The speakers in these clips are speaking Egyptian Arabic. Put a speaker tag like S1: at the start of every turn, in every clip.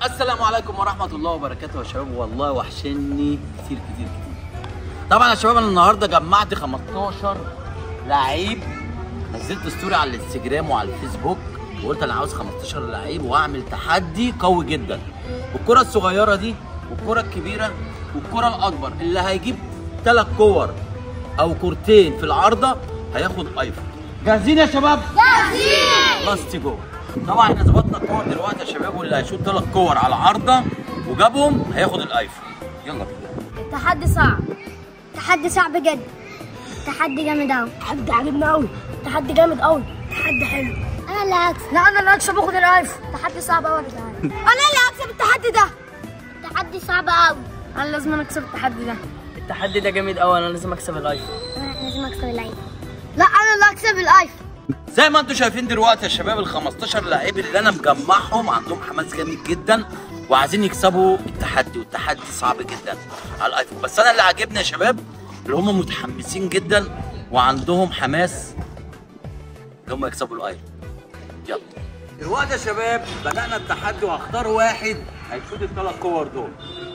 S1: السلام عليكم ورحمة الله وبركاته يا شباب والله وحشني كتير كتير كتير طبعا يا شباب انا النهارده جمعت 15 لعيب نزلت ستوري على الانستجرام وعلى الفيسبوك وقلت انا عاوز 15 لعيب واعمل تحدي قوي جدا والكرة الصغيرة دي والكرة الكبيرة والكرة الأكبر اللي هيجيب ثلاث كور أو كورتين في العارضة هياخد ايفون جاهزين يا شباب؟
S2: جاهزين
S1: لاست جو طبعا احنا ظبطنا الكور دلوقتي يا شباب واللي هيشوط ثلاث كور على العارضه وجابهم هياخد الايفون يلا بينا
S2: التحدي صعب تحدي صعب جدا تحدي جامد قوي
S3: تحدي عجبنا قوي تحدي جامد قوي تحدي حلو
S2: انا اللي هكسب
S3: لا انا اللي هكسب واخد الايفون
S2: تحدي صعب قوي يا جدعان
S3: انا اللي هكسب التحدي ده
S2: تحدي صعب قوي
S3: انا لازم اكسب التحدي ده
S4: التحدي ده جامد قوي انا لازم اكسب الايفون
S2: انا لازم اكسب الايفون
S3: لا انا اللي هكسب الايفون
S1: زي ما انتم شايفين دلوقتي يا شباب ال 15 لعيب اللي انا مجمعهم عندهم حماس جامد جدا وعايزين يكسبوا التحدي والتحدي صعب جدا على الايفون بس انا اللي عاجبني يا شباب اللي هم متحمسين جدا وعندهم حماس اللي هم يكسبوا الايفون يلا دلوقتي يا شباب بدأنا التحدي وهختار واحد هيشوط الثلاث كور دول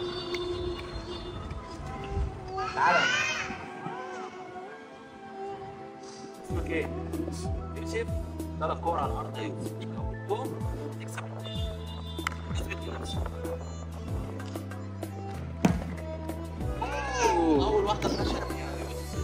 S1: تعالى اسمك ايه؟ يوسف ثلاث كور على الارض يا يوسف لو جبتهم تكسب اثبت لنفسك اول واحده فشلت يا يوسف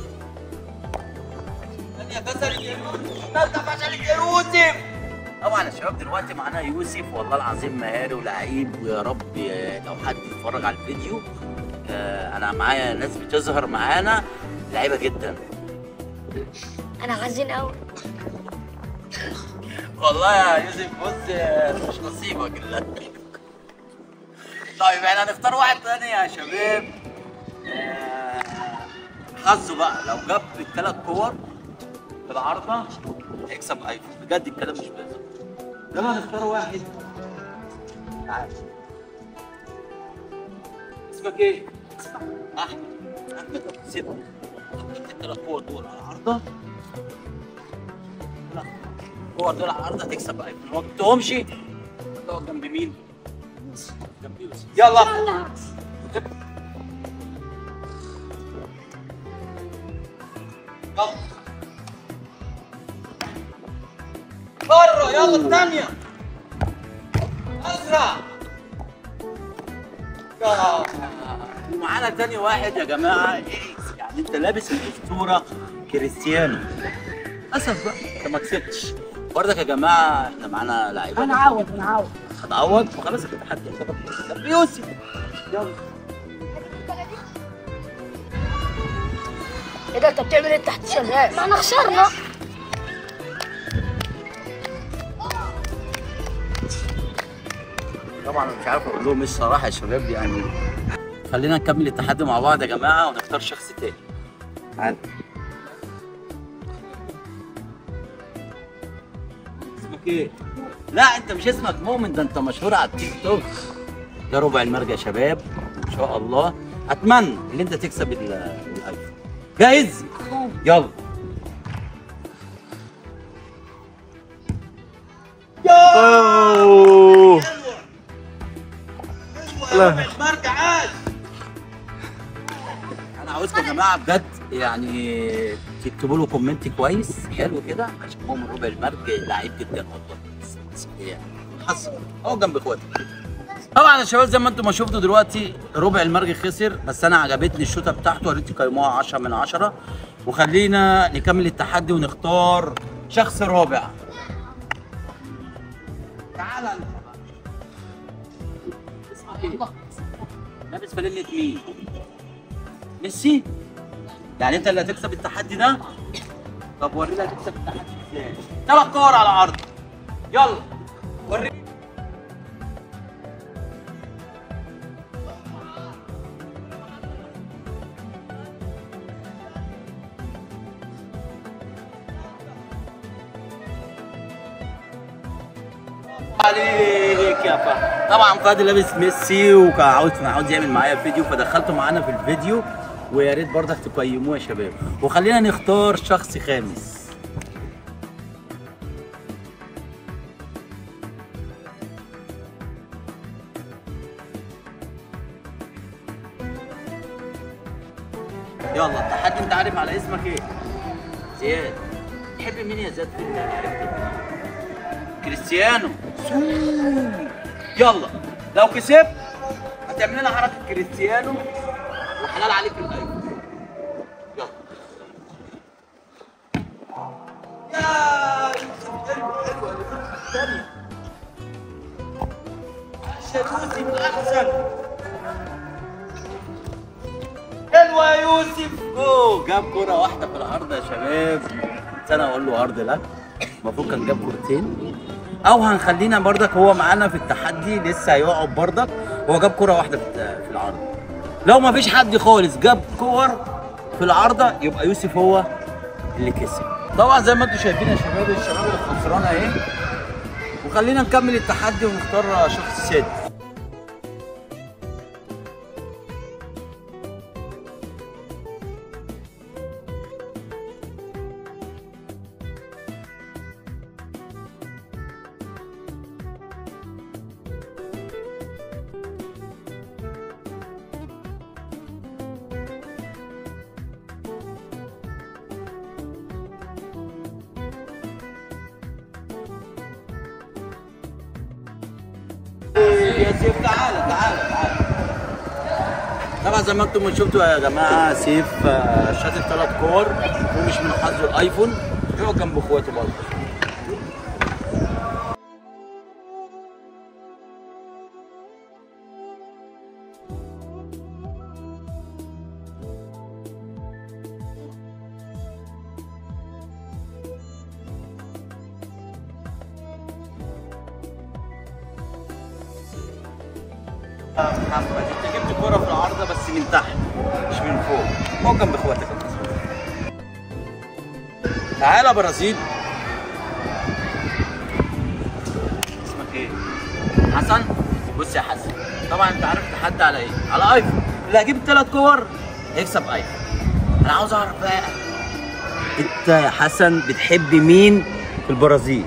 S1: ثانيه فشلت يا يوسف ثالثه فشلت يا يوسف طبعا يا شباب دلوقتي معانا يوسف والله العظيم مهاري ولعيب ويا رب آه، لو حد يتفرج على الفيديو آه، انا معايا ناس بتظهر معانا لعيبه جدا
S2: انا حزين قوي
S1: والله يا يوسف بص مش نصيبك لا طيب احنا هنختار واحد تاني يا شباب آه، حظه بقى لو جاب الثلاث كور في العارضه هيكسب ايفون بجد الكلام مش بيهزر يلا نختار واحد تعال اسمك ايه؟ احمد احمد ابو سيبك جبت الثلاث كور دول على العارضه لا الكور دول على الارض هتكسب ايفون ما جبتهمش تقعد جنب مين؟ جنب يوسف يلا يلا بره يلا الثانية أسرع يا ومعانا تاني واحد يا جماعة إيه يعني أنت لابس الأسطورة كريستيانو للأسف بقى أنت ما كسبتش برضك يا جماعة إحنا معانا لعيبة
S3: انا عاود انا عاود
S1: هنعوض وخلاص التحدي طب يوسف يلا
S3: ايه ده انت بتعمل ايه تحت شغال
S2: ما انا خسرنا
S1: طبعا أنا مش عارف اقول لهم ايه الصراحه يا شباب يعني خلينا نكمل التحدي مع بعض يا جماعه ونختار شخص تاني تعال اسمك ايه؟ لا انت مش اسمك مؤمن ده انت مشهور على التيك توك ده ربع المرجع يا شباب ان شاء الله اتمنى ان انت تكسب ال- الايفون جاهز؟ يلا
S4: اوه
S1: مرجع عاد انا عاوزكم يا جماعه بجد يعني تكتبوا له كومنت كويس حلو كده عشان هو من ربع المرج لعيب جدا والله بس- بس يعني حصل هو جنب اخواتي طبعا يا شباب زي ما انتم ما شفتوا دلوقتي ربع المرج خسر بس انا عجبتني الشوطه بتاعته يا ريت تقيموها 10 من 10 وخلينا نكمل التحدي ونختار شخص رابع تعال انت اسمك ايه؟ لابس فانيلة مين؟ ميسي؟ يعني انت اللي هتكسب التحدي ده؟ طب ورينا هتكسب التحدي ازاي؟ ثلاث كور على عرض يلا وريني عليك يا فهد طبعا فهد لابس ميسي وكان عاوز عاوز يعمل معايا فيديو فدخلته معانا في الفيديو ويا ريت برضك تقيموه يا شباب وخلينا نختار شخص خامس يلا التحدي انت عارف على اسمك ايه زياد تحب مين يا زياد في اللعبة؟ كريستيانو سو. يلا لو كسبت هتعمل لنا حركه كريستيانو وحلال عليك الايفون يلا يا يوسف حلو حلو الثانيه عشان يوسف احسن حلوه يا يوسف اوه جاب كرة واحدة في العرض يا شباب بس انا اقول له عرض لا المفروض كان جاب كورتين او هنخلينا بردك هو معانا في التحدي لسه هيقعد بردك هو جاب كرة واحدة في الت- في العرض لو ما فيش حد خالص جاب كور في العارضة يبقى يوسف هو اللي كسب طبعا زي ما انتم شايفين يا شباب الشباب اللي خسرانه اهي وخلينا نكمل التحدي ونختار شخص سادس يا سيف تعالى تعالى تعالى طبعا زي ما انتم شفتوا يا جماعه سيف آه، شاطر ثلاث كور ومش من حظه الايفون يقعد جنب اخواته برضه محمد انت جبت كرة في العارضة بس من تحت مش من فوق هو جنب اخواتك يا برازيل. تعالى يا برازيل اسمك ايه؟ حسن بص يا حسن طبعا انت عارف تحدي على ايه؟ على ايفون اللي هجيب ثلاث كور هيكسب ايفون انا عاوز اعرف بقى انت يا حسن بتحب مين في البرازيل؟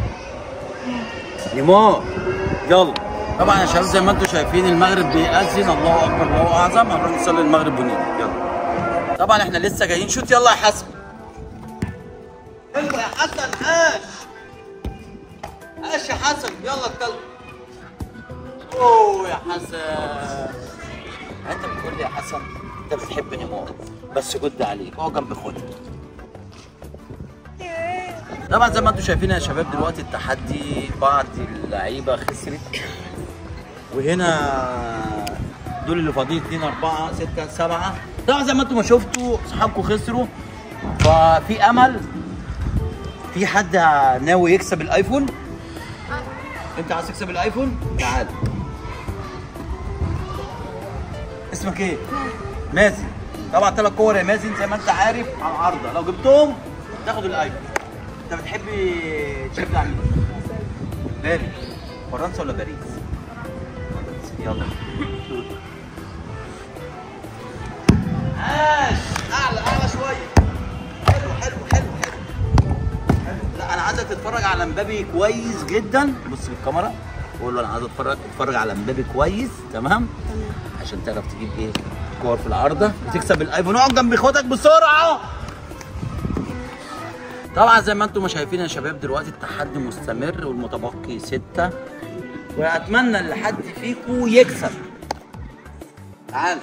S1: نيمار يلا طبعا يا شباب زي ما انتم شايفين المغرب بيأذن الله اكبر الله اعظم هنروح نصلي المغرب ونيجي يلا طبعا احنا لسه جايين شوت يلا يا حسن حلو يا حسن عاش عاش يا حسن يلا اتكلم اوه يا حسن انت بتقول لي يا حسن انت بتحب نيمار بس جد عليك هو جنب اخواتك طبعا زي ما انتم شايفين يا شباب دلوقتي التحدي بعض اللعيبه خسرت وهنا دول اللي فاضيين 2 4 6 7 طبعا زي ما انتم ما شفتوا اصحابكم خسروا ففي امل في حد ناوي يكسب الايفون انت عايز تكسب الايفون تعال اسمك ايه مازن طبعا ثلاث كور يا مازن زي ما انت عارف على العارضه لو جبتهم تاخد الايفون انت بتحبي تشجع مين بالي فرنسا ولا باريس يلا عاش اعلى اعلى شويه حلو حلو حلو حلو حلو لا انا عايزك تتفرج على مبابي كويس جدا بص في الكاميرا قول له انا عايز اتفرج اتفرج على مبابي كويس تمام عشان تعرف تجيب ايه كور في العارضه وتكسب الايفون اقعد جنب اخواتك بسرعه طبعا زي ما انتم شايفين يا شباب دلوقتي التحدي مستمر والمتبقي ستة واتمنى ان حد فيكم يكسب تعال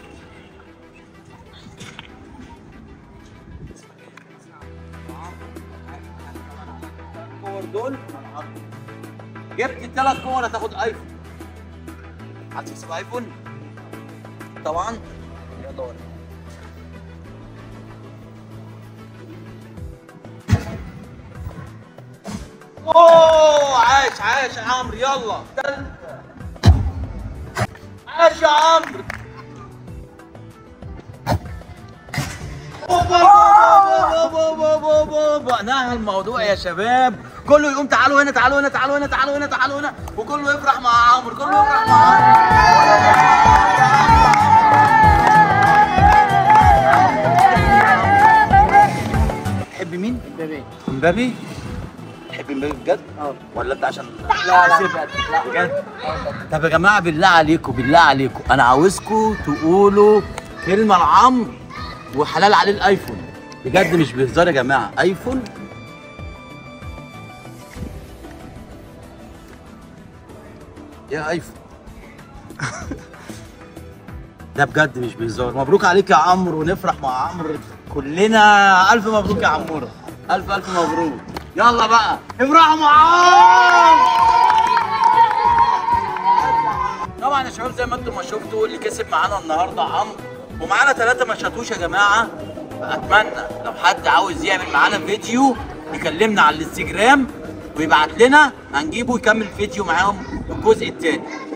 S1: الكور دول جبت الثلاث كور هتاخد ايفون هتكسب ايفون طبعا يلا ورا اوه عاش عاش يا عمرو يلا تالتة عاش يا عمرو أوبا، أوبا، أوبا، أوبا، أوبا، أوبا. نهى الموضوع يا شباب كله يقوم تعالوا هنا تعالوا هنا تعالوا هنا تعالوا هنا تعالوا هنا وكله يفرح مع عمرو كله يفرح مع عمرو تحب مين؟
S4: بيبي
S1: مبابي تحب مبابي بجد؟
S4: اه
S1: ولا انت عشان
S4: لا لا لا
S1: بجد طب يا جماعه بالله عليكم بالله عليكم انا عاوزكم تقولوا كلمه لعمرو وحلال عليه الايفون بجد مش بهزار يا جماعه ايفون يا ايفون ده بجد مش بهزار مبروك عليك يا عمرو ونفرح مع عمرو كلنا الف مبروك يا عمورة الف الف مبروك يلا بقى افرحوا مع عمرو طبعا يا شباب زي ما انتم ما شفتوا اللي كسب معانا النهارده عمرو ومعانا ثلاثه ما شاتوش يا جماعه فاتمنى لو حد عاوز يعمل معانا فيديو يكلمنا على الانستجرام ويبعت لنا هنجيبه يكمل فيديو معاهم الجزء الثاني